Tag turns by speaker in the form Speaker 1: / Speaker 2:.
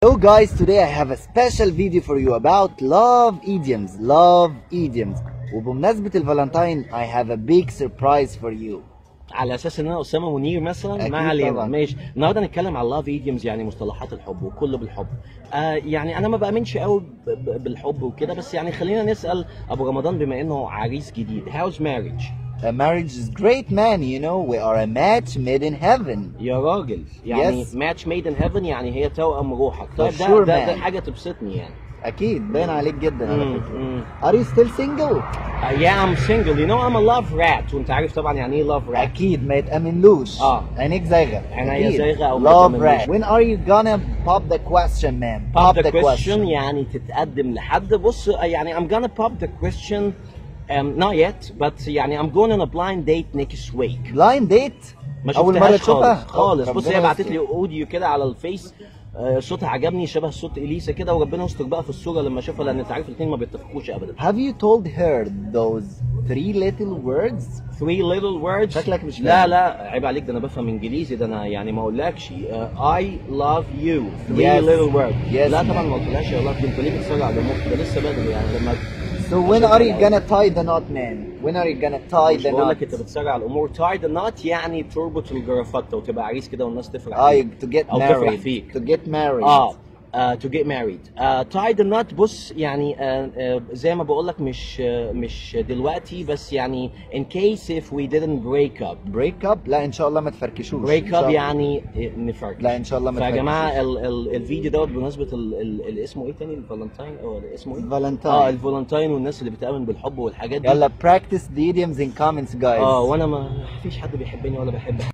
Speaker 1: Hello guys, today I have a special video for you about love idioms, love idioms. وبمناسبة الفالنتين I have a big surprise for you.
Speaker 2: على اساس ان انا اسامه منير مثلا
Speaker 1: أكيد
Speaker 2: ما علينا
Speaker 1: طبعاً.
Speaker 2: ماشي النهارده هنتكلم على لاف ايديومز يعني مصطلحات الحب وكله بالحب آه يعني انا ما بامنش قوي ب- ب- بالحب وكده بس يعني خلينا نسال ابو رمضان بما انه عريس جديد هاوز ماريج
Speaker 1: A marriage is great man, you know, we are a match made in heaven.
Speaker 2: يا راجل يعني
Speaker 1: Yes.
Speaker 2: ماتش ميد ان هيفن يعني هي توأم روحك طيب
Speaker 1: For
Speaker 2: ده,
Speaker 1: sure,
Speaker 2: ده, ده
Speaker 1: man.
Speaker 2: حاجه تبسطني يعني
Speaker 1: أكيد باين عليك جدا على
Speaker 2: مم،
Speaker 1: فكرة.
Speaker 2: مم.
Speaker 1: Are you still single?
Speaker 2: Uh, yeah, I'm single. You know, I'm a love rat. وانت عارف طبعا يعني ايه love rat.
Speaker 1: أكيد ما يتأمنلوش.
Speaker 2: آه.
Speaker 1: عينيك زايغة.
Speaker 2: عينيا
Speaker 1: أكيد.
Speaker 2: زايغة أو ما
Speaker 1: Love
Speaker 2: يتأمنلوش.
Speaker 1: rat. When are you gonna pop the question, man?
Speaker 2: Pop the question يعني تتقدم لحد بص يعني I'm gonna pop the question um, not yet but يعني I'm going on a blind date next week.
Speaker 1: Blind date?
Speaker 2: ما
Speaker 1: أول
Speaker 2: شفتهاش
Speaker 1: مرة تشوفها؟
Speaker 2: خالص خالص
Speaker 1: أوه،
Speaker 2: بص
Speaker 1: ربنا
Speaker 2: هي بعتت
Speaker 1: يستر.
Speaker 2: لي اوديو كده على الفيس آه، صوتها عجبني شبه صوت اليسا كده وربنا يستر بقى في الصوره لما اشوفها لان انت عارف الاثنين ما بيتفقوش ابدا.
Speaker 1: Have you told her those three little words?
Speaker 2: Three little words
Speaker 1: شكلك مش
Speaker 2: لا
Speaker 1: فاهم.
Speaker 2: لا عيب عليك ده انا بفهم انجليزي ده انا يعني ما اقولكش uh, I love you three
Speaker 1: Yes.
Speaker 2: little words
Speaker 1: Yes,
Speaker 2: لا طبعا
Speaker 1: man.
Speaker 2: ما قلتلهاش يا love you انت ليه بتسرع دمك ده لسه بدري يعني لما
Speaker 1: So when are you gonna tie the knot, man? When are you gonna tie
Speaker 2: مش
Speaker 1: the
Speaker 2: بقول
Speaker 1: knot?
Speaker 2: لك انت بتسرع الامور tie the knot يعني تربط الجرافته وتبقى عريس كده والناس تفرح
Speaker 1: اه
Speaker 2: فيك.
Speaker 1: to get
Speaker 2: او تفرح
Speaker 1: married.
Speaker 2: فيك
Speaker 1: To get married.
Speaker 2: اه Uh, to get married. Uh, tie the knot بص يعني uh, uh, زي ما بقول لك مش uh, مش دلوقتي بس يعني in case if we didn't break up
Speaker 1: Break up؟ لا ان شاء الله ما تفركشوش.
Speaker 2: بريك
Speaker 1: إن شاء
Speaker 2: اب
Speaker 1: الله.
Speaker 2: يعني نفركش
Speaker 1: لا، إن شاء الله ما
Speaker 2: فيا
Speaker 1: تفركش.
Speaker 2: جماعه ال ال الفيديو دوت بمناسبه ال ال ال اسمه ايه تاني الفالنتين او اسمه ايه؟
Speaker 1: Valentine.
Speaker 2: اه الفالنتين والناس اللي بتامن بالحب والحاجات دي
Speaker 1: يلا practice the idioms in comments guys.
Speaker 2: اه وانا ما فيش حد بيحبني ولا بحب